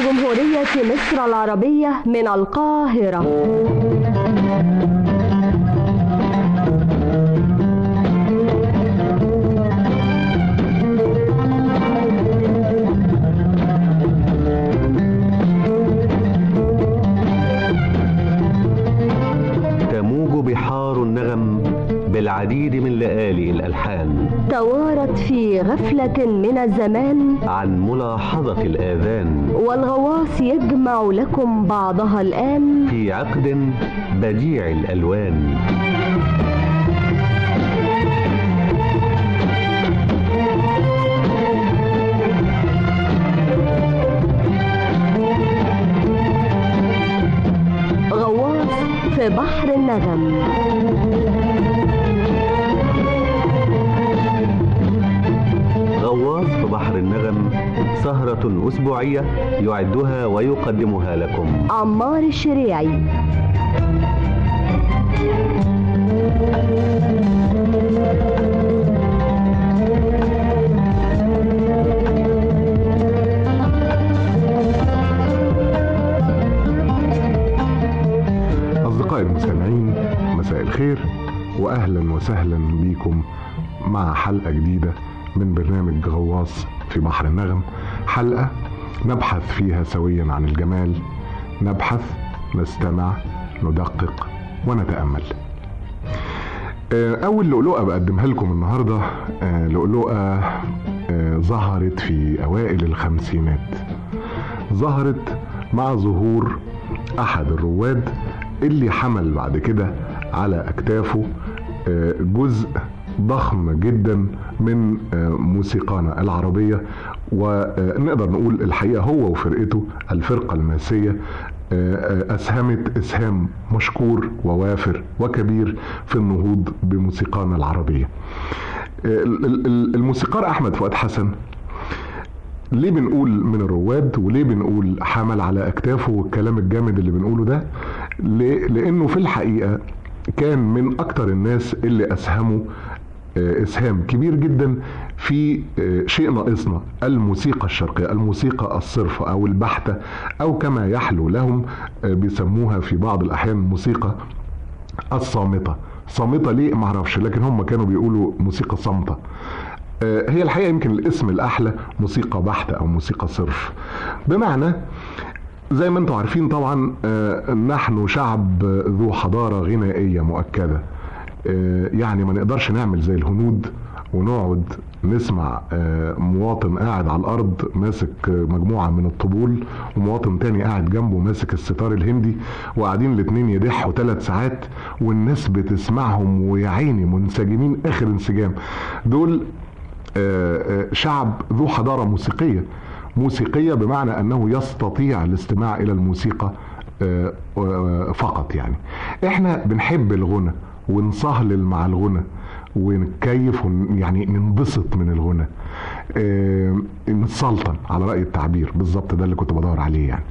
جمهورية مصر العربية من القاهرة تموج بحار النغم بالعديد من لآلئ الألحان توارت في غفلة من الزمان عن ملاحظة الآذان والغواص يجمع لكم بعضها الآن في عقد بديع الألوان غواص في بحر النغم غواص في بحر النغم سهرة أسبوعية يعدها ويقدمها لكم عمار الشريعي أصدقائي المستمعين مساء الخير وأهلا وسهلا بكم مع حلقة جديدة من برنامج غواص في بحر النغم حلقة نبحث فيها سويا عن الجمال نبحث نستمع ندقق ونتأمل آه، أول لؤلؤة بقدمها لكم النهاردة آه، لؤلؤة آه، ظهرت في أوائل الخمسينات ظهرت مع ظهور أحد الرواد اللي حمل بعد كده على أكتافه آه، جزء ضخم جدا من آه، موسيقانا العربية ونقدر نقول الحقيقة هو وفرقته الفرقة الماسية آه، آه، أسهمت إسهام مشكور ووافر وكبير في النهوض بموسيقانا العربية آه، ال- ال- الموسيقار أحمد فؤاد حسن ليه بنقول من الرواد وليه بنقول حمل على اكتافه والكلام الجامد اللي بنقوله ده ليه؟ لانه في الحقيقه كان من اكتر الناس اللي اسهموا آه، اسهام كبير جدا في آه، شيء ناقصنا الموسيقى الشرقيه الموسيقى الصرفه او البحته او كما يحلو لهم آه، بيسموها في بعض الاحيان موسيقى الصامته صامته ليه معرفش لكن هم كانوا بيقولوا موسيقى صامته آه، هي الحقيقه يمكن الاسم الاحلى موسيقى بحته او موسيقى صرف بمعنى زي ما انتم عارفين طبعا آه، نحن شعب ذو حضاره غنائيه مؤكده آه، يعني ما نقدرش نعمل زي الهنود ونقعد نسمع آه، مواطن قاعد على الارض ماسك آه، مجموعه من الطبول ومواطن تاني قاعد جنبه ماسك الستار الهندي وقاعدين الاتنين يدحوا ثلاث ساعات والناس بتسمعهم ويا عيني منسجمين اخر انسجام دول آه، آه، شعب ذو حضاره موسيقيه موسيقيه بمعنى انه يستطيع الاستماع الى الموسيقى آه، آه، فقط يعني احنا بنحب الغنى ونصهلل مع الغنى ونكيف ون- يعني ننبسط من الغنى آه، نتسلطن على رأي التعبير بالظبط ده اللي كنت بدور عليه يعني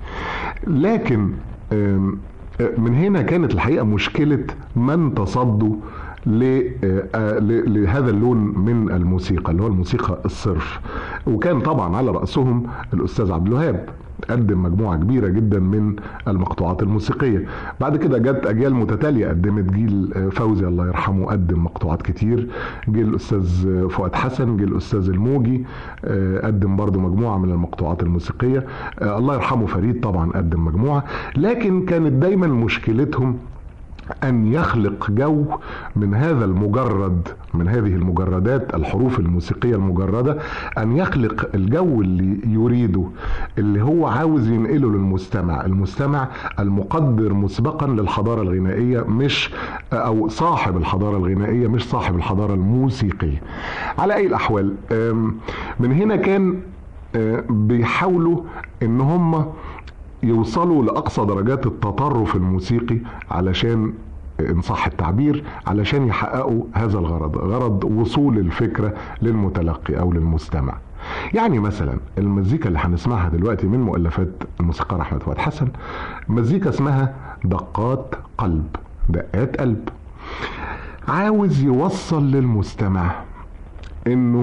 لكن آم، آه، من هنا كانت الحقيقة مشكلة من تصدوا ل- آه، ل- لهذا اللون من الموسيقى اللي هو الموسيقى الصرف وكان طبعا على رأسهم الأستاذ عبد الوهاب قدم مجموعة كبيرة جدا من المقطوعات الموسيقية بعد كده جت أجيال متتالية قدمت جيل آه، فوزي الله يرحمه قدم مقطوعات كتير جه الأستاذ آه، فؤاد حسن جه الأستاذ الموجي آه، قدم برضو مجموعة من المقطوعات الموسيقية آه، الله يرحمه فريد طبعا قدم مجموعة لكن كانت دايما مشكلتهم أن يخلق جو من هذا المجرد من هذه المجردات الحروف الموسيقية المجردة أن يخلق الجو اللي يريده اللي هو عاوز ينقله للمستمع المستمع المقدر مسبقا للحضارة الغنائية مش أو صاحب الحضارة الغنائية مش صاحب الحضارة الموسيقية على أي الأحوال أم، من هنا كان أه، بيحاولوا ان هم يوصلوا لاقصى درجات التطرف الموسيقي علشان ان صح التعبير علشان يحققوا هذا الغرض غرض وصول الفكره للمتلقي او للمستمع يعني مثلا المزيكا اللي هنسمعها دلوقتي من مؤلفات الموسيقار احمد فؤاد حسن مزيكا اسمها دقات قلب دقات قلب عاوز يوصل للمستمع انه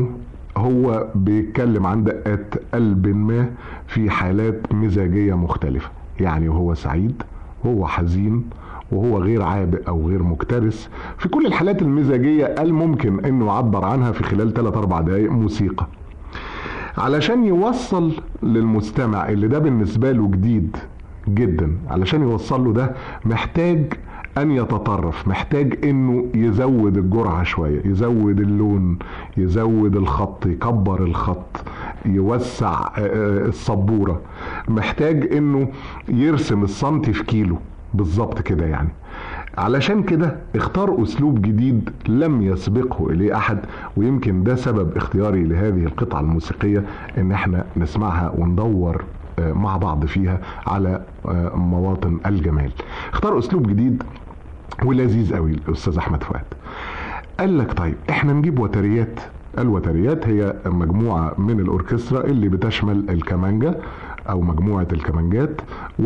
هو بيتكلم عن دقات قلب ما في حالات مزاجية مختلفة يعني وهو سعيد وهو حزين وهو غير عابئ او غير مكترث في كل الحالات المزاجية الممكن انه يعبر عنها في خلال 3 4 دقائق موسيقى علشان يوصل للمستمع اللي ده بالنسبة له جديد جدا علشان يوصل له ده محتاج ان يتطرف محتاج انه يزود الجرعة شوية يزود اللون يزود الخط يكبر الخط يوسع السبورة محتاج انه يرسم السنتي في كيلو بالظبط كده يعني علشان كده اختار اسلوب جديد لم يسبقه اليه احد ويمكن ده سبب اختياري لهذه القطعة الموسيقية ان احنا نسمعها وندور مع بعض فيها على مواطن الجمال اختار اسلوب جديد ولذيذ قوي الاستاذ احمد فؤاد قال لك طيب احنا نجيب وتريات الوتريات هي مجموعة من الأوركسترا اللي بتشمل الكمانجا أو مجموعة الكمانجات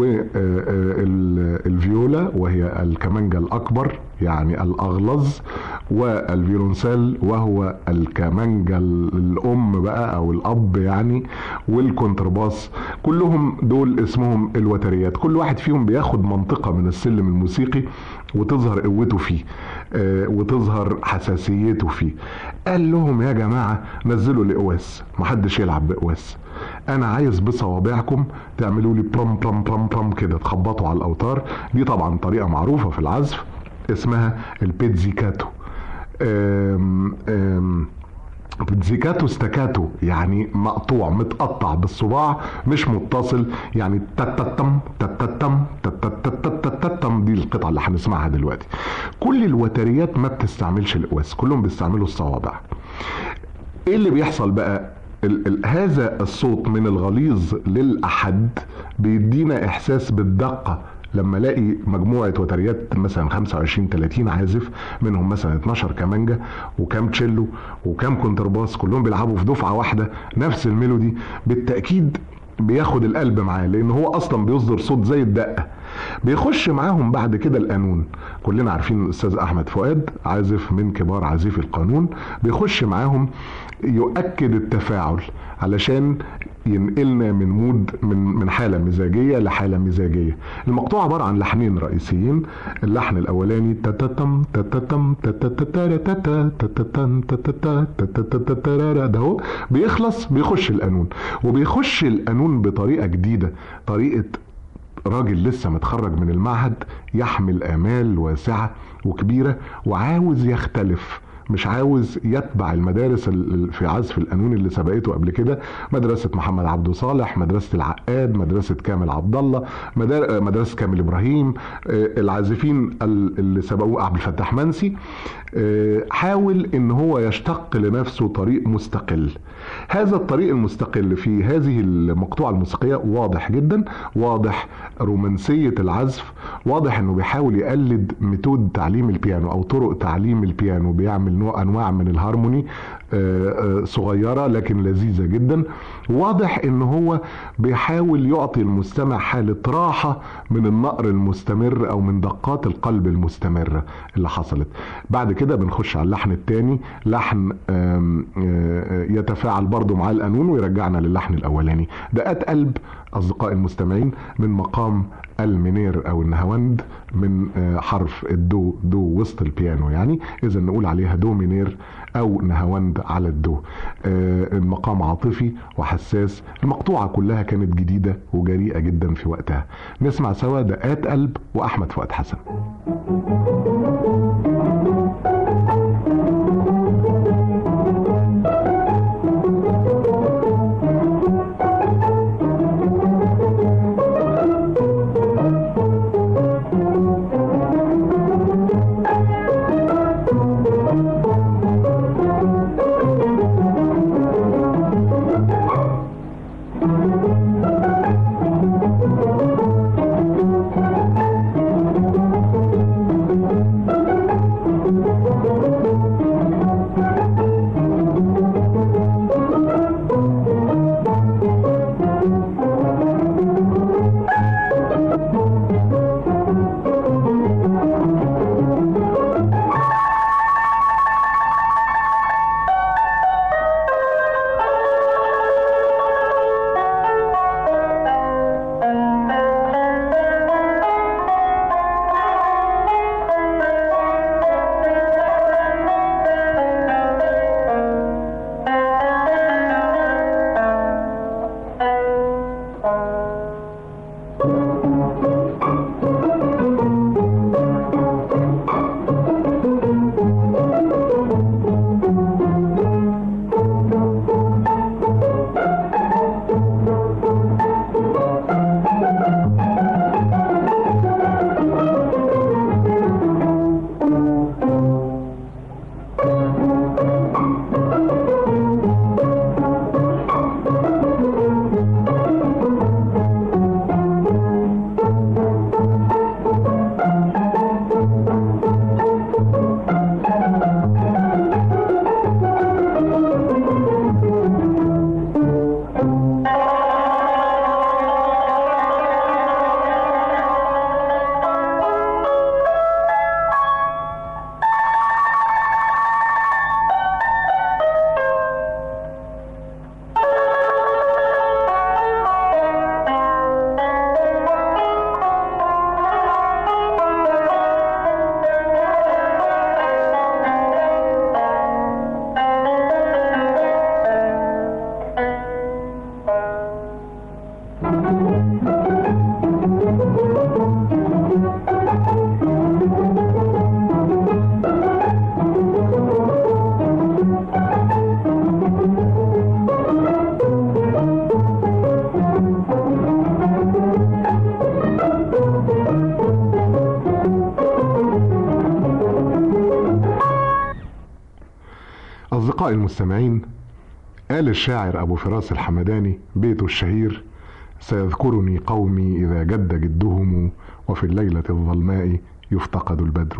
والفيولا وهي الكمانجا الأكبر يعني الأغلظ والفيولونسيل وهو الكمانجا الأم بقى أو الأب يعني والكونترباس كلهم دول اسمهم الوتريات كل واحد فيهم بياخد منطقة من السلم الموسيقي وتظهر قوته فيه وتظهر حساسيته فيه قال لهم يا جماعة نزلوا الإقواس محدش يلعب بإقواس انا عايز بصوابعكم تعملوا لي برم برم برم برم كده تخبطوا على الاوتار دي طبعا طريقة معروفة في العزف اسمها البيتزيكاتو أم أم بتزيكاتو استكاتو يعني مقطوع متقطع بالصباع مش متصل يعني تتتم تتتم تتتتم دي القطعه اللي هنسمعها دلوقتي كل الوتريات ما بتستعملش القواس كلهم بيستعملوا الصوابع ايه اللي بيحصل بقى ال ال هذا الصوت من الغليظ للاحد بيدينا احساس بالدقه لما الاقي مجموعه وتريات مثلا 25 30 عازف منهم مثلا 12 كمانجا وكام تشيلو وكام كونترباس كلهم بيلعبوا في دفعه واحده نفس الميلودي بالتاكيد بياخد القلب معاه لان هو اصلا بيصدر صوت زي الدقه بيخش معاهم بعد كده القانون كلنا عارفين الاستاذ احمد فؤاد عازف من كبار عازفي القانون بيخش معاهم يؤكد التفاعل علشان ينقلنا من مود من من حاله مزاجيه لحاله مزاجيه المقطوع عباره عن لحنين رئيسيين اللحن الاولاني تتتم تتتم تتتتم تتتتم ده هو بيخلص بيخش القانون وبيخش القانون بطريقه جديده طريقه راجل لسه متخرج من المعهد يحمل امال واسعه وكبيره وعاوز يختلف مش عاوز يتبع المدارس في عزف القانون اللي سبقته قبل كده مدرسه محمد عبده صالح مدرسه العقاد مدرسه كامل عبد الله مدرسه كامل ابراهيم العازفين اللي سبقوه عبد الفتاح منسي حاول ان هو يشتق لنفسه طريق مستقل هذا الطريق المستقل في هذه المقطوعه الموسيقيه واضح جدا واضح رومانسيه العزف واضح انه بيحاول يقلد ميثود تعليم البيانو او طرق تعليم البيانو بيعمل نوع انواع من الهارموني صغيره لكن لذيذه جدا واضح ان هو بيحاول يعطي المستمع حاله راحه من النقر المستمر او من دقات القلب المستمره اللي حصلت بعد كده بنخش على اللحن الثاني لحن يتفاعل برضه مع القانون ويرجعنا للحن الاولاني دقات قلب اصدقائي المستمعين من مقام المنير او النهاوند من حرف الدو دو وسط البيانو يعني اذا نقول عليها دو منير او نهاوند على الدو المقام عاطفي وحساس المقطوعة كلها كانت جديدة وجريئة جدا في وقتها نسمع سوا دقات قلب واحمد فؤاد حسن أصدقائي المستمعين قال الشاعر أبو فراس الحمداني بيته الشهير سيذكرني قومي إذا جد جدهم وفي الليلة الظلماء يفتقد البدر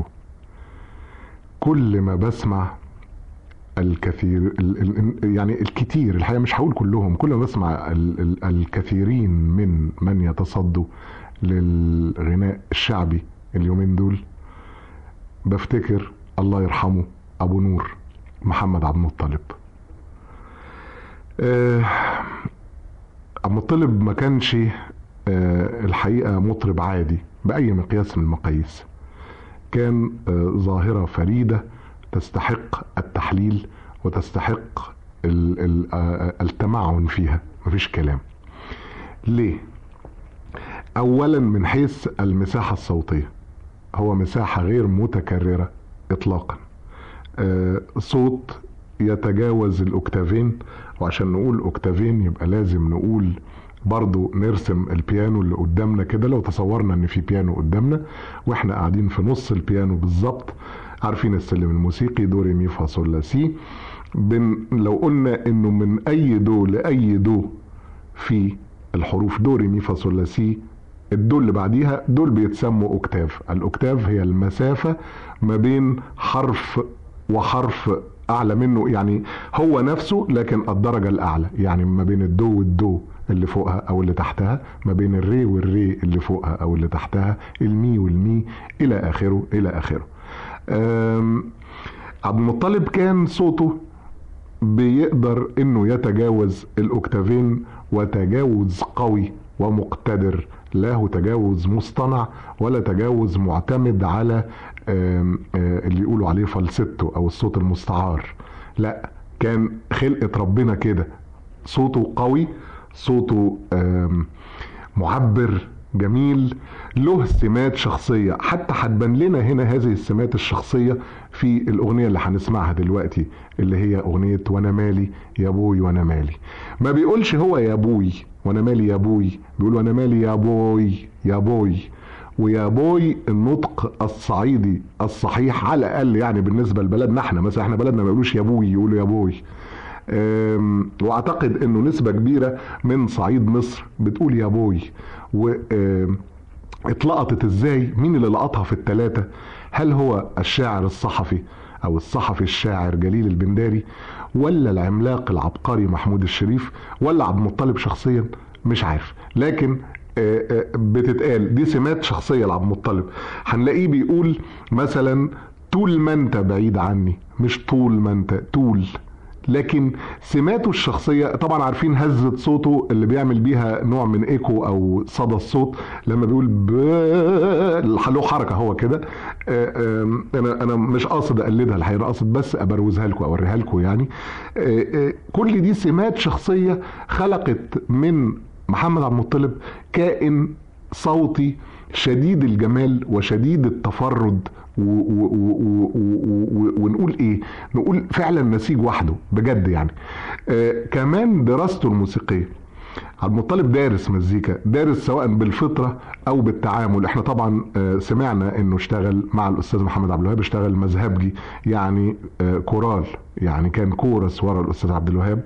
كل ما بسمع الكثير يعني الكتير الحقيقة مش هقول كلهم كل ما بسمع الكثيرين من من يتصدوا للغناء الشعبي اليومين دول بفتكر الله يرحمه ابو نور محمد عبد المطلب آه عبد المطلب ما كانش آه الحقيقه مطرب عادي باي مقياس من المقاييس كان آه ظاهره فريده تستحق التحليل وتستحق ال ال التمعن فيها مفيش كلام ليه اولا من حيث المساحه الصوتيه هو مساحه غير متكرره اطلاقا آه صوت يتجاوز الاوكتافين وعشان نقول اوكتافين يبقى لازم نقول برضو نرسم البيانو اللي قدامنا كده لو تصورنا ان في بيانو قدامنا واحنا قاعدين في نص البيانو بالظبط عارفين السلم الموسيقي دو ري مي فا صول لا سي بن لو قلنا انه من اي دو لاي دو في الحروف دو ري مي فا صول لا سي الدول اللي بعديها دول بيتسموا اوكتاف الاوكتاف هي المسافة ما بين حرف وحرف اعلى منه يعني هو نفسه لكن الدرجة الاعلى يعني ما بين الدو والدو اللي فوقها او اللي تحتها ما بين الري والري اللي فوقها او اللي تحتها المي والمي الى اخره الى اخره عبد المطلب كان صوته بيقدر انه يتجاوز الاوكتافين وتجاوز قوي ومقتدر لا تجاوز مصطنع ولا تجاوز معتمد على اللي يقولوا عليه فالستو او الصوت المستعار لا كان خلقة ربنا كده صوته قوي صوته معبر جميل له سمات شخصية حتى هتبان لنا هنا هذه السمات الشخصية في الأغنية اللي هنسمعها دلوقتي اللي هي أغنية وأنا مالي يا بوي وأنا مالي ما بيقولش هو يا بوي وأنا مالي يا بوي بيقول وأنا مالي يا بوي يا بوي ويا بوي النطق الصعيدي الصحيح على الأقل يعني بالنسبة لبلدنا احنا مثلا احنا بلدنا ما بيقولوش يا بوي يقولوا يا بوي واعتقد انه نسبة كبيرة من صعيد مصر بتقول يا بوي و اتلقطت ازاي مين اللي لقطها في التلاتة هل هو الشاعر الصحفي او الصحفي الشاعر جليل البنداري ولا العملاق العبقري محمود الشريف ولا عبد المطلب شخصيا مش عارف لكن بتتقال دي سمات شخصية لعبد المطلب هنلاقيه بيقول مثلا طول ما انت بعيد عني مش طول ما انت طول لكن سماته الشخصية طبعا عارفين هزة صوته اللي بيعمل بيها نوع من ايكو او صدى الصوت لما بيقول ب له حركة هو كده انا انا مش قاصد اقلدها الحقيقة قاصد بس ابروزها لكم اوريها لكم يعني كل دي سمات شخصية خلقت من محمد عبد المطلب كائن صوتي شديد الجمال وشديد التفرد و و و و ونقول ايه نقول فعلا نسيج وحده بجد يعني آه كمان دراسته الموسيقيه عبد المطلب دارس مزيكا دارس سواء بالفطره او بالتعامل احنا طبعا آه سمعنا انه اشتغل مع الاستاذ محمد عبد الوهاب اشتغل مذهبجي يعني آه كورال يعني كان كورس ورا الاستاذ عبد الوهاب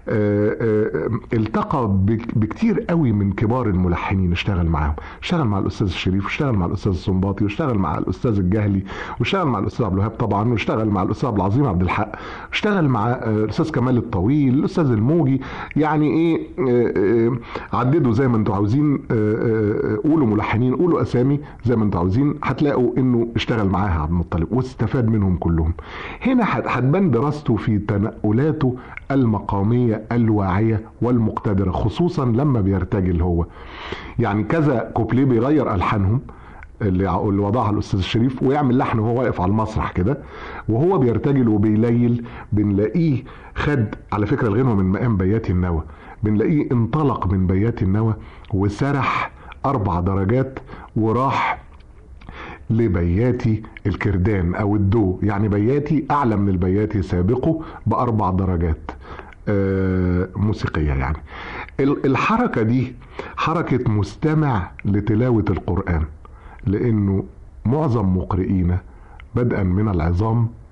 التقى بكتير قوي من كبار الملحنين اشتغل معاهم اشتغل مع الاستاذ الشريف واشتغل مع الاستاذ السنباطي واشتغل مع الاستاذ الجهلي واشتغل مع الاستاذ عبد الوهاب طبعا واشتغل مع الاستاذ عبد العظيم عبد الحق اشتغل مع الاستاذ كمال الطويل الاستاذ الموجي يعني ايه عددوا زي ما انتوا عاوزين قولوا ملحنين قولوا اسامي زي ما انتوا عاوزين هتلاقوا انه اشتغل معاها عبد المطلب واستفاد منهم كلهم هنا هتبان دراسته في تنقلاته المقامية الواعية والمقتدرة خصوصا لما بيرتجل هو يعني كذا كوبليه بيغير ألحانهم اللي اللي وضعها الاستاذ الشريف ويعمل لحن وهو واقف على المسرح كده وهو بيرتجل وبيليل بنلاقيه خد على فكره الغنوه من مقام بيات النوى بنلاقيه انطلق من بيات النوى وسرح اربع درجات وراح لبياتي الكردان او الدو يعني بياتي اعلى من البياتي سابقه باربع درجات موسيقيه يعني الحركه دي حركه مستمع لتلاوه القران لانه معظم مقرئينا بدءا من العظام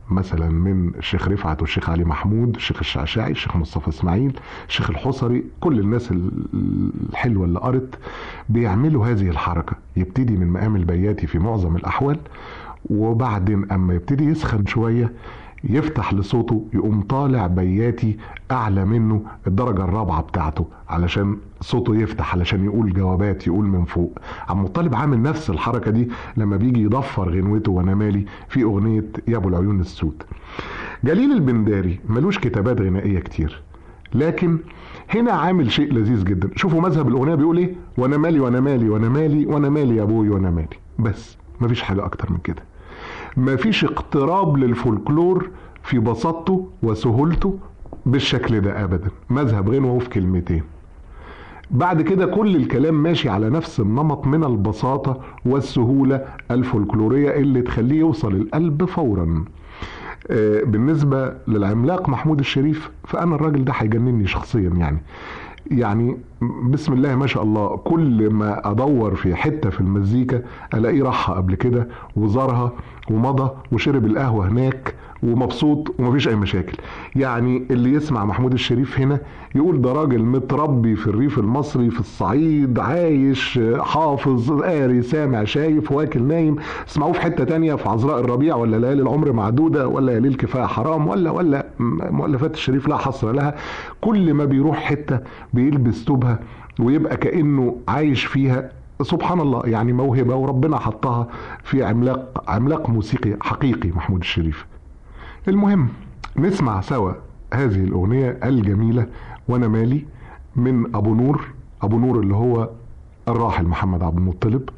مثلا من الشيخ رفعت والشيخ علي محمود الشيخ الشعشاعي الشيخ مصطفى اسماعيل الشيخ الحصري كل الناس الحلوه اللي قرت بيعملوا هذه الحركه يبتدي من مقام البياتي في معظم الاحوال وبعدين اما يبتدي يسخن شويه يفتح لصوته يقوم طالع بياتي اعلى منه الدرجه الرابعه بتاعته علشان صوته يفتح علشان يقول جوابات يقول من فوق عم مطالب عامل نفس الحركه دي لما بيجي يضفر غنوته وانا مالي في اغنيه يا ابو العيون السود جليل البنداري ملوش كتابات غنائيه كتير لكن هنا عامل شيء لذيذ جدا شوفوا مذهب الاغنيه بيقول ايه وانا مالي وانا مالي وانا مالي وانا مالي يا ابوي وانا مالي بس مفيش حاجه اكتر من كده مفيش اقتراب للفولكلور في بساطته وسهولته بالشكل ده ابدا مذهب غنوه في كلمتين بعد كده كل الكلام ماشي على نفس النمط من البساطة والسهولة الفولكلورية اللي تخليه يوصل القلب فورا آه، بالنسبة للعملاق محمود الشريف فأنا الراجل ده هيجنني شخصيا يعني يعني بسم الله ما شاء الله كل ما ادور في حته في المزيكا الاقيه راحها قبل كده وزارها ومضى وشرب القهوه هناك ومبسوط ومفيش اي مشاكل يعني اللي يسمع محمود الشريف هنا يقول ده راجل متربي في الريف المصري في الصعيد عايش حافظ قاري سامع شايف واكل نايم اسمعوه في حته تانية في عذراء الربيع ولا ليالي العمر معدوده ولا ليالي الكفايه حرام ولا ولا مؤلفات الشريف لا حصر لها كل ما بيروح حته بيلبس توبها ويبقى كانه عايش فيها سبحان الله يعني موهبه وربنا حطها في عملاق عملاق موسيقي حقيقي محمود الشريف المهم نسمع سوا هذه الأغنية الجميلة وأنا مالي من أبو نور أبو نور اللي هو الراحل محمد عبد المطلب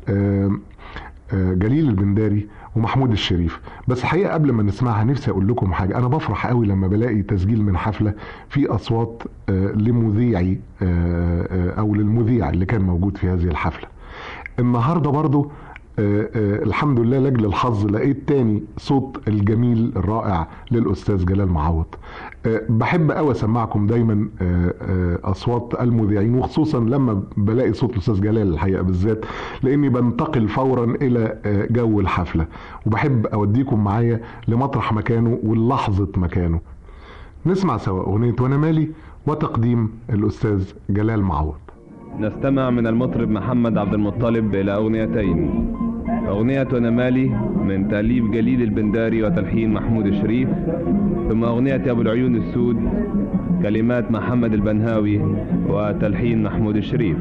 جليل البنداري ومحمود الشريف بس الحقيقه قبل ما نسمعها نفسي اقول لكم حاجه انا بفرح قوي لما بلاقي تسجيل من حفله في اصوات لمذيعي او للمذيع اللي كان موجود في هذه الحفله النهارده برضو آه آه الحمد لله لاجل الحظ لقيت تاني صوت الجميل الرائع للاستاذ جلال معوض آه بحب قوي اسمعكم دايما اصوات المذيعين وخصوصا لما بلاقي صوت الاستاذ جلال الحقيقه بالذات لاني بنتقل فورا الى جو الحفله وبحب اوديكم معايا لمطرح مكانه ولحظه مكانه نسمع سوا اغنيه وانا مالي وتقديم الاستاذ جلال معوض نستمع من المطرب محمد عبد المطلب إلى أغنيتين أغنية أنا مالي من تأليف جليل البنداري وتلحين محمود الشريف ثم أغنية أبو العيون السود كلمات محمد البنهاوي وتلحين محمود الشريف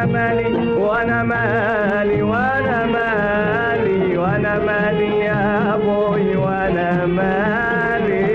وانا مالي وانا مالي وانا مالي وانا مالي يا ابوي وانا مالي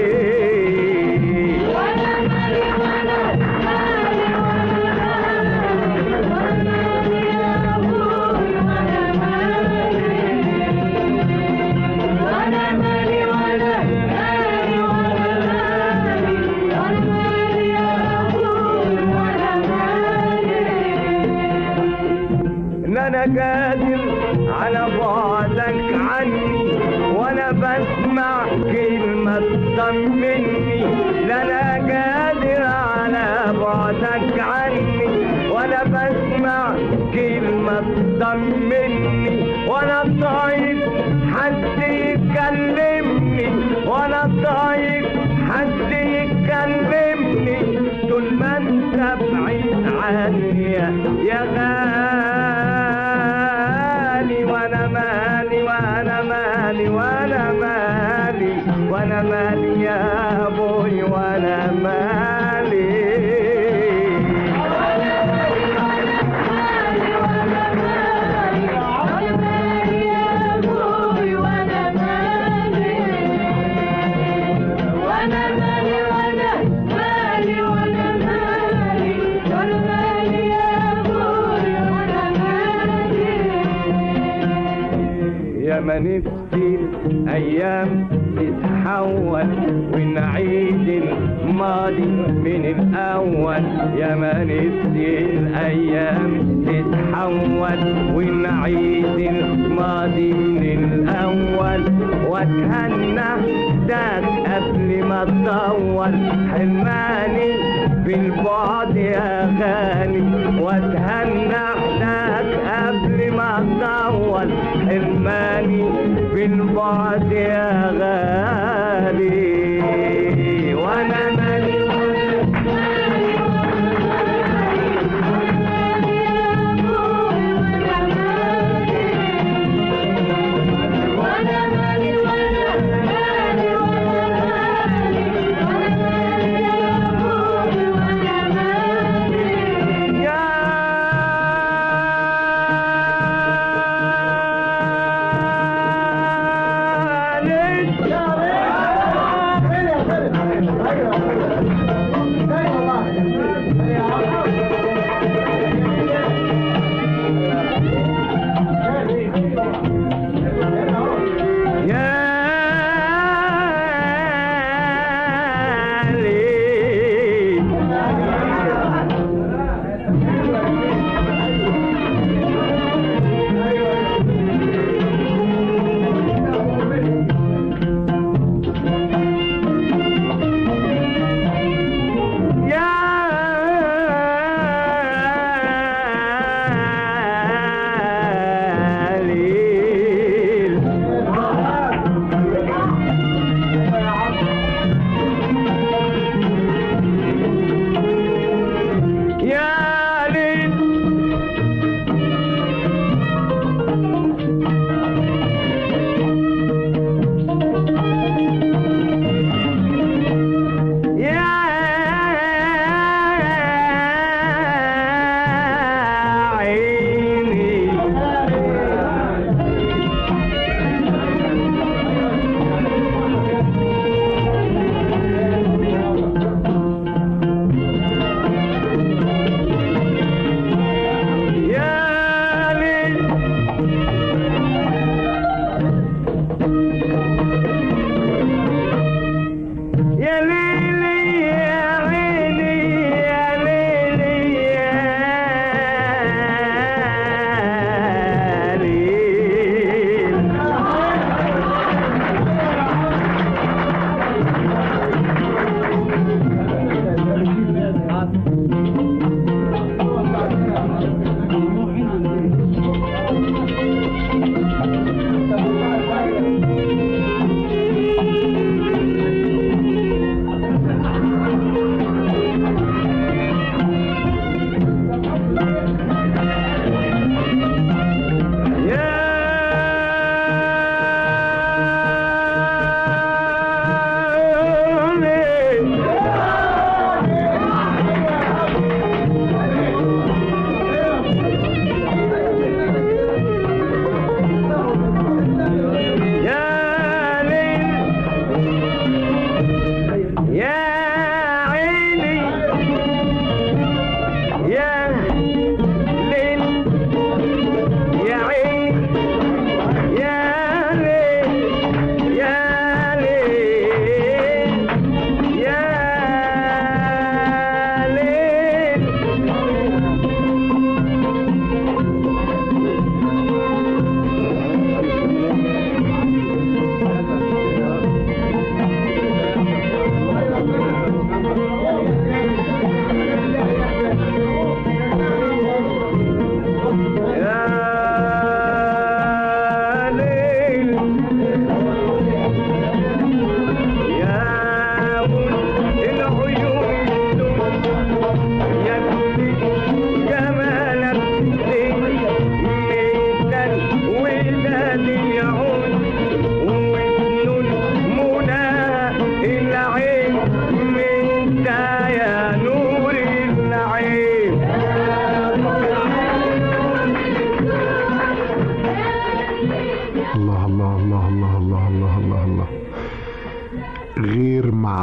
ان انا قادر على بعدك عني وانا بسمع كلمة تطمني لا انا قادر على بعدك عني وانا بسمع كلمة تطمني وانا طايق حد يكلمني وانا طايق حد يكلمني طول ما انت بعيد عني يا غالي وانا مالي وانا مالي وانا مالي وانا مالي يا ابوي وانا مالي يا ما نفسي الايام تتحول ونعيد الماضي من الاول يا ما نفسي الايام تتحول ونعيد الماضي من الاول واتهنى داك قبل ما تطول حرماني في البعد يا غالي واتهنى داك قبل ما تطول حرماني في البعد يا غالي وانا مالي يا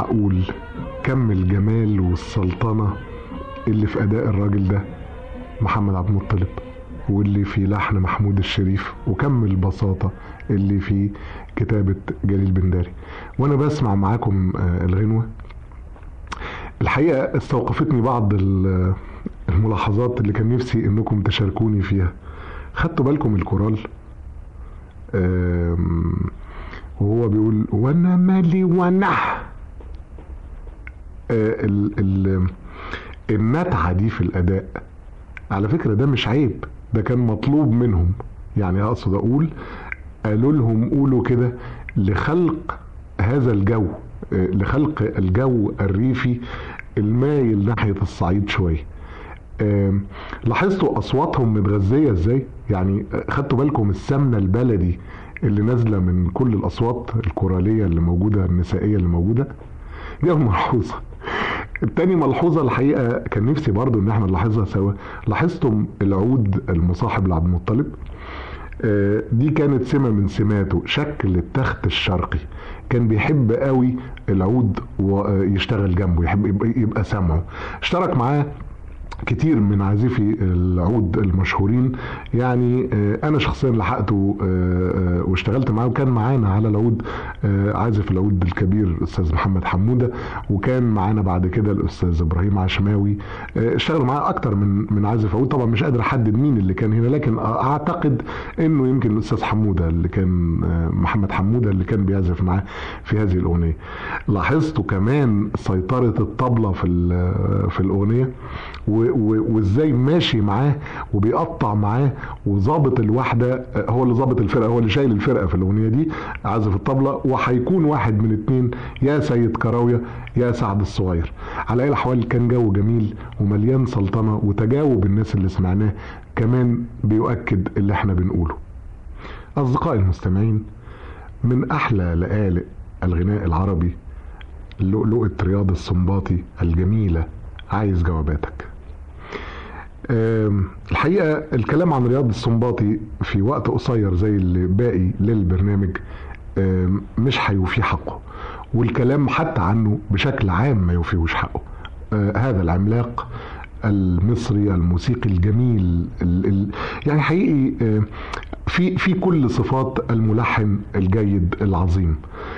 معقول كم الجمال والسلطنة اللي في أداء الراجل ده محمد عبد المطلب واللي في لحن محمود الشريف وكم البساطة اللي في كتابة جليل بنداري وأنا بسمع معاكم آه، الغنوة الحقيقة استوقفتني بعض ال- الملاحظات اللي كان نفسي انكم تشاركوني فيها خدتوا بالكم الكورال آم، وهو بيقول وانا مالي وانا آه، ال ال النتعة دي في الأداء على فكرة ده مش عيب ده كان مطلوب منهم يعني أقصد أقول قالوا لهم قولوا كده لخلق هذا الجو آه، لخلق الجو الريفي المايل ناحية الصعيد شوية آم، لاحظتوا أصواتهم متغذية ازاي يعني آه، خدتوا بالكم السمنة البلدي اللي نازلة من كل الأصوات الكورالية اللي موجودة النسائية اللي موجودة دي أول ملحوظة التاني ملحوظة الحقيقة كان نفسي برضو ان احنا نلاحظها سوا لاحظتم العود المصاحب لعبد المطلب آه، دي كانت سمة من سماته شكل التخت الشرقي كان بيحب قوي العود ويشتغل جنبه يحب يبقى, يبقى سامعه اشترك معاه كتير من عازفي العود المشهورين يعني آه، انا شخصيا لحقته آه، آه، واشتغلت معاه وكان معانا على العود آه، عازف العود الكبير الاستاذ محمد حموده وكان معانا بعد كده الاستاذ ابراهيم عشماوي آه، اشتغل معاه اكتر من من عازف عود طبعا مش قادر احدد مين اللي كان هنا لكن اعتقد انه يمكن الاستاذ حموده اللي كان آه، محمد حموده اللي كان بيعزف معاه في هذه الاغنيه لاحظتوا كمان سيطره الطبله في ال- في الاغنيه و- و- وازاي ماشي معاه وبيقطع معاه وظابط الوحده آه، هو اللي ظابط الفرقه هو اللي شايل الفرقه في الاغنيه دي عازف الطبله وهيكون واحد من اتنين يا سيد كراويه يا سعد الصغير على اي الاحوال كان جو جميل ومليان سلطنه وتجاوب الناس اللي سمعناه كمان بيؤكد اللي احنا بنقوله اصدقائي المستمعين من احلى لآلئ الغناء العربي لؤلؤة رياض السنباطي الجميلة عايز جواباتك آم، الحقيقة الكلام عن رياض السنباطي في وقت قصير زي اللي باقي للبرنامج آم، مش هيوفي حقه والكلام حتى عنه بشكل عام ما يوفيهوش حقه آه، هذا العملاق المصري الموسيقي الجميل ال ال يعني حقيقي آه، في في كل صفات الملحن الجيد العظيم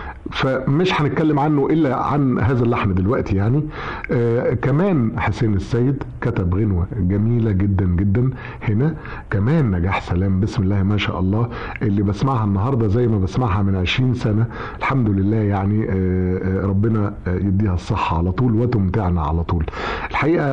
فمش هنتكلم عنه الا عن هذا اللحن دلوقتي يعني آه كمان حسين السيد كتب غنوه جميله جدا جدا هنا كمان نجاح سلام بسم الله ما شاء الله اللي بسمعها النهارده زي ما بسمعها من 20 سنه الحمد لله يعني آه آه ربنا آه يديها الصحه على طول وتمتعنا على طول الحقيقه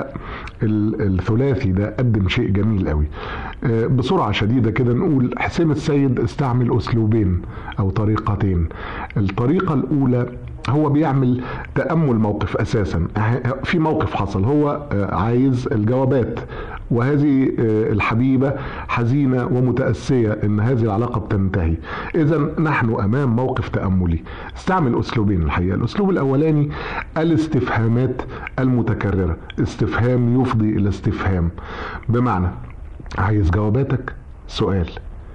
ال- الثلاثي ده قدم شيء جميل قوي آه بسرعه شديده كده نقول حسين السيد استعمل اسلوبين او طريقتين الطريقه الاولى هو بيعمل تأمل موقف أساسا في موقف حصل هو آه، عايز الجوابات وهذه آه، الحبيبة حزينة ومتأسية ان هذه العلاقة بتنتهي اذا نحن امام موقف تأملي استعمل اسلوبين الحقيقة الاسلوب الاولاني الاستفهامات المتكررة استفهام يفضي الى استفهام بمعنى عايز جواباتك سؤال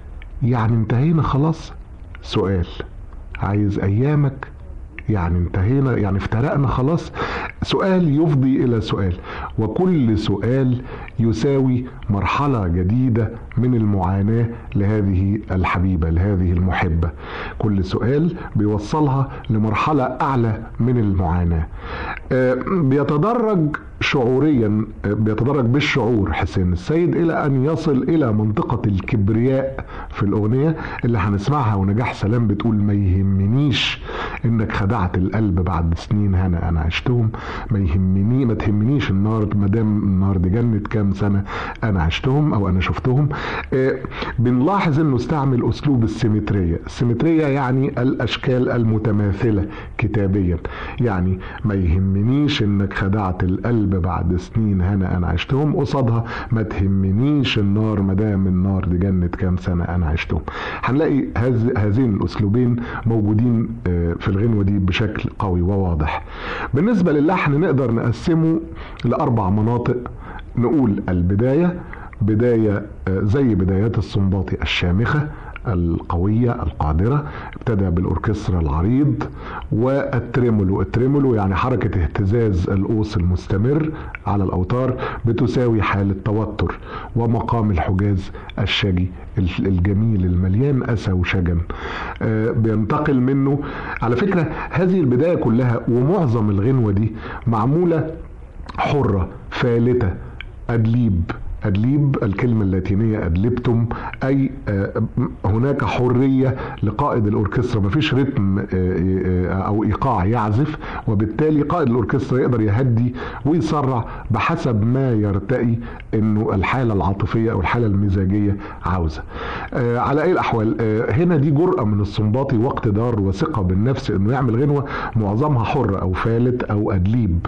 يعني انتهينا خلاص سؤال عايز ايامك يعني انتهينا يعني افترقنا خلاص سؤال يفضي الى سؤال وكل سؤال يساوي مرحله جديده من المعاناه لهذه الحبيبه لهذه المحبه كل سؤال بيوصلها لمرحله اعلى من المعاناه آه، بيتدرج شعوريا آه، بيتدرج بالشعور حسين السيد الى ان يصل الى منطقه الكبرياء في الاغنيه اللي هنسمعها ونجاح سلام بتقول ما يهمنيش انك خدعت القلب بعد سنين هنا انا عشتهم ما يهمني ما تهمنيش النار ما دام النار دي جنة كام سنه انا عشتهم او انا شفتهم آه، بنلاحظ انه استعمل اسلوب السيمتريه السيمتريه يعني الاشكال المتماثله كتابيا يعني ما يهمنيش انك خدعت القلب بعد سنين هنا انا عشتهم قصادها ما تهمنيش النار ما دام النار دي جنة كام سنه انا عشتهم هنلاقي هذ- هذين الاسلوبين موجودين آه، في الغنوه دي بشكل قوي وواضح بالنسبه للحن نقدر نقسمه لاربع مناطق نقول البدايه بدايه آه، زي بدايات السنباطي الشامخه القوية القادرة ابتدى بالأوركسترا العريض والتريمولو التريمولو يعني حركة اهتزاز القوس المستمر على الأوتار بتساوي حالة توتر ومقام الحجاز الشجي الجميل المليان أسى وشجن آه، بينتقل منه على فكرة هذه البداية كلها ومعظم الغنوة دي معمولة حرة فالتة أدليب أدليب الكلمة اللاتينية أدلبتم أي آه، هناك حرية لقائد الأوركسترا مفيش رتم آه، آه، أو إيقاع يعزف وبالتالي قائد الأوركسترا يقدر يهدي ويسرع بحسب ما يرتقي إنه الحالة العاطفية أو الحالة المزاجية عاوزة على أي الأحوال هنا دي جرأة من الصنباطي واقتدار وثقة بالنفس إنه يعمل غنوة معظمها حر أو فالت أو أدليب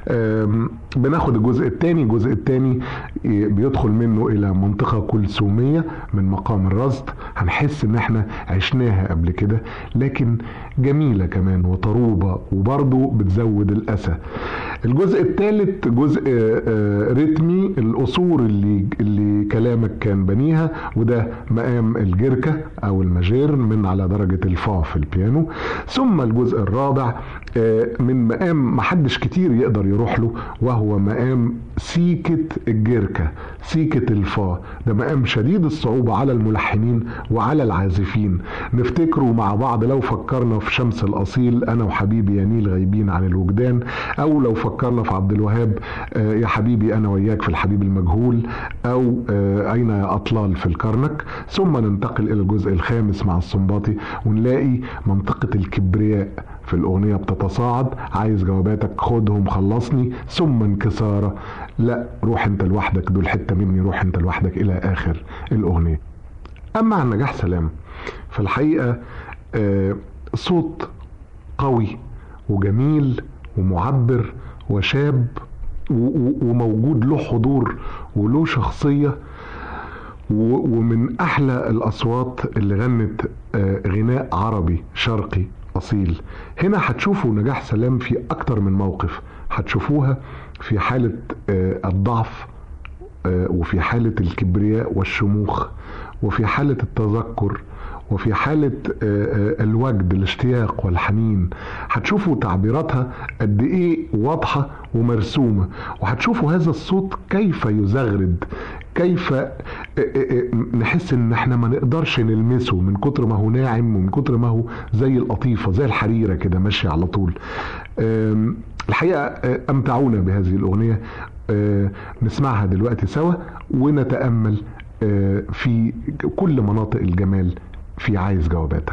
بناخد الجزء الثاني الجزء الثاني بيدخل منه الى منطقه كلثوميه من مقام الرصد هنحس ان احنا عشناها قبل كده لكن جميله كمان وطروبه وبرضه بتزود الاسى الجزء الثالث جزء آه، رتمي القصور اللي اللي كلامك كان بنيها وده مقام الجركه او الماجير من على درجه الفا في البيانو ثم الجزء الرابع آه، من مقام محدش كتير يقدر يروح له وهو مقام سيكة الجركة سيكة الفا ده مقام شديد الصعوبة على الملحنين وعلى العازفين نفتكره مع بعض لو فكرنا في شمس الأصيل أنا وحبيبي ينيل غايبين عن الوجدان أو لو فكرنا في عبد الوهاب آه، يا حبيبي أنا وياك في الحبيب المجهول أو آه، أين يا أطلال في الكرنك ثم ننتقل إلى الجزء الخامس مع الصنباطي ونلاقي منطقة الكبرياء في الأغنية بتتصاعد عايز جواباتك خدهم خلصني ثم انكسارة لا روح انت لوحدك دول حتة مني روح انت لوحدك إلى آخر الأغنية أما عن نجاح سلام فالحقيقة آه صوت قوي وجميل ومعبر وشاب وموجود له حضور وله شخصية ومن أحلى الأصوات اللي غنت آه، غناء عربي شرقي أصيل هنا هتشوفوا نجاح سلام في أكتر من موقف هتشوفوها في حالة آه، الضعف آه، وفي حالة الكبرياء والشموخ وفي حالة التذكر وفي حالة آه، الوجد الاشتياق والحنين هتشوفوا تعبيراتها قد ايه واضحة ومرسومة وهتشوفوا هذا الصوت كيف يزغرد كيف آه، آه، آه، نحس ان احنا ما نقدرش نلمسه من كتر ما هو ناعم ومن كتر ما هو زي القطيفة زي الحريرة كده ماشية على طول الحقيقة امتعونا بهذه الاغنية نسمعها دلوقتي سوا ونتأمل في كل مناطق الجمال في عايز جواباتك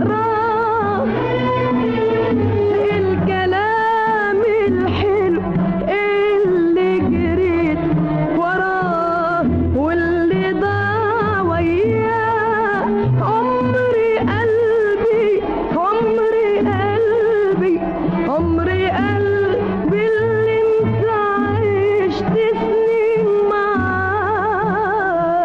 راح الكلام الحلو اللي جريت وراه واللي ضاع وياه عمري قلبي عمري قلبي عمري قلبي اللي انت عشت سنين معاه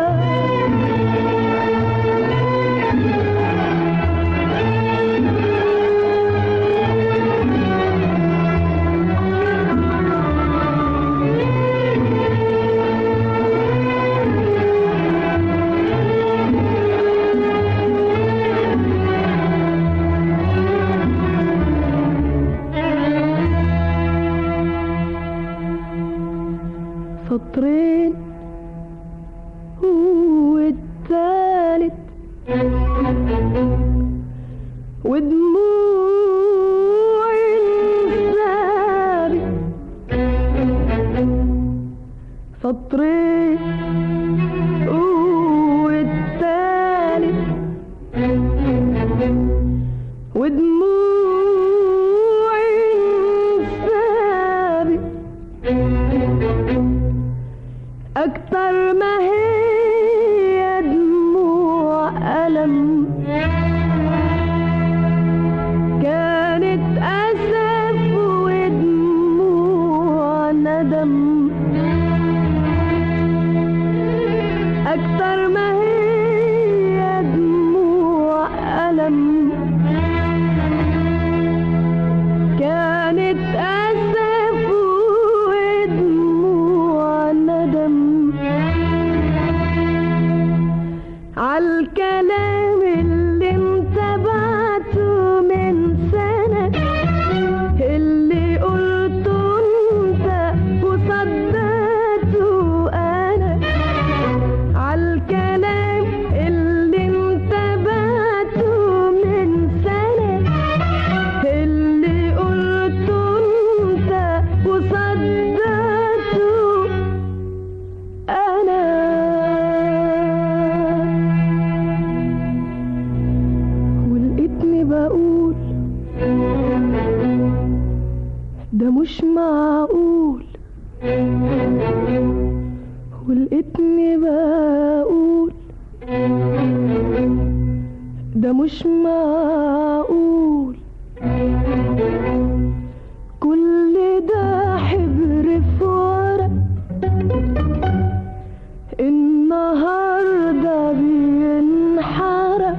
سطرين والتالت ودموع انسابي سطرين والتالت ودموع انسابي أكتر ما هي دموع ألم كانت أسف ودموع ندم أكتر ما هي دموع ألم كانت أسف ودموع ندم عالكلام اللي انت بعته من سنة اللي قلته انت وصدقته انا عالكلام اللي انت بعته من سنة اللي قلته انت وصدقته انا ولقيتني بقول ده مش معقول ولقيتني بقول ده مش معقول كل ده حبر في ورق النهارده بينحرق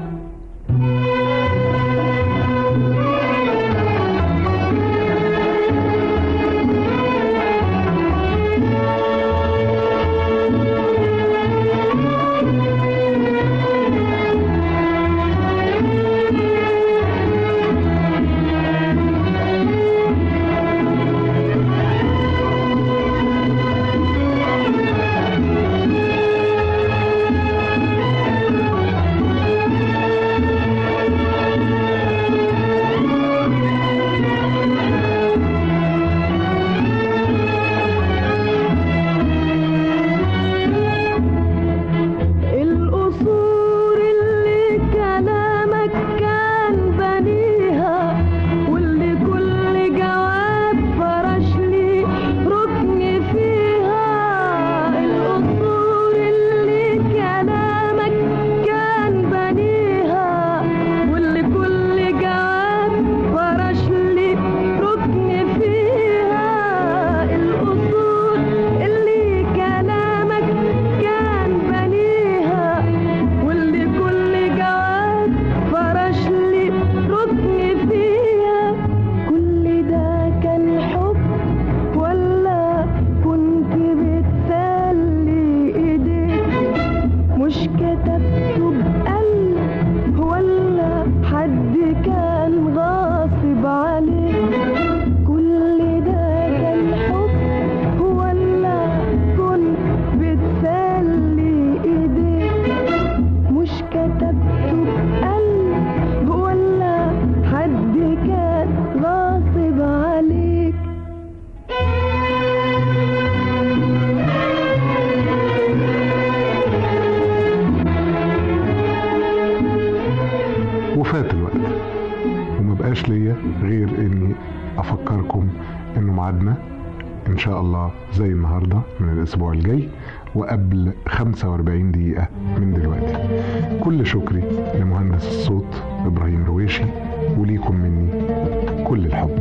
وما بقاش ليا غير اني افكركم انه ميعادنا ان شاء الله زي النهارده من الاسبوع الجاي وقبل 45 دقيقة من دلوقتي كل شكري لمهندس الصوت ابراهيم رويشي وليكم مني كل الحب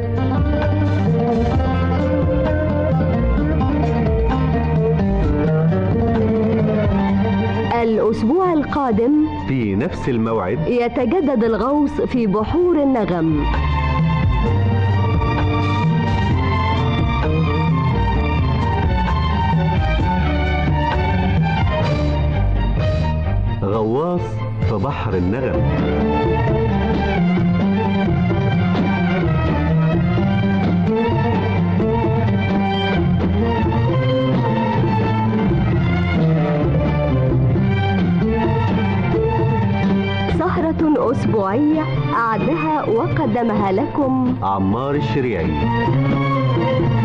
الأسبوع القادم في نفس الموعد يتجدد الغوص في بحور النغم غواص في بحر النغم سهرة أسبوعية أعدها وقدمها لكم عمار الشريعي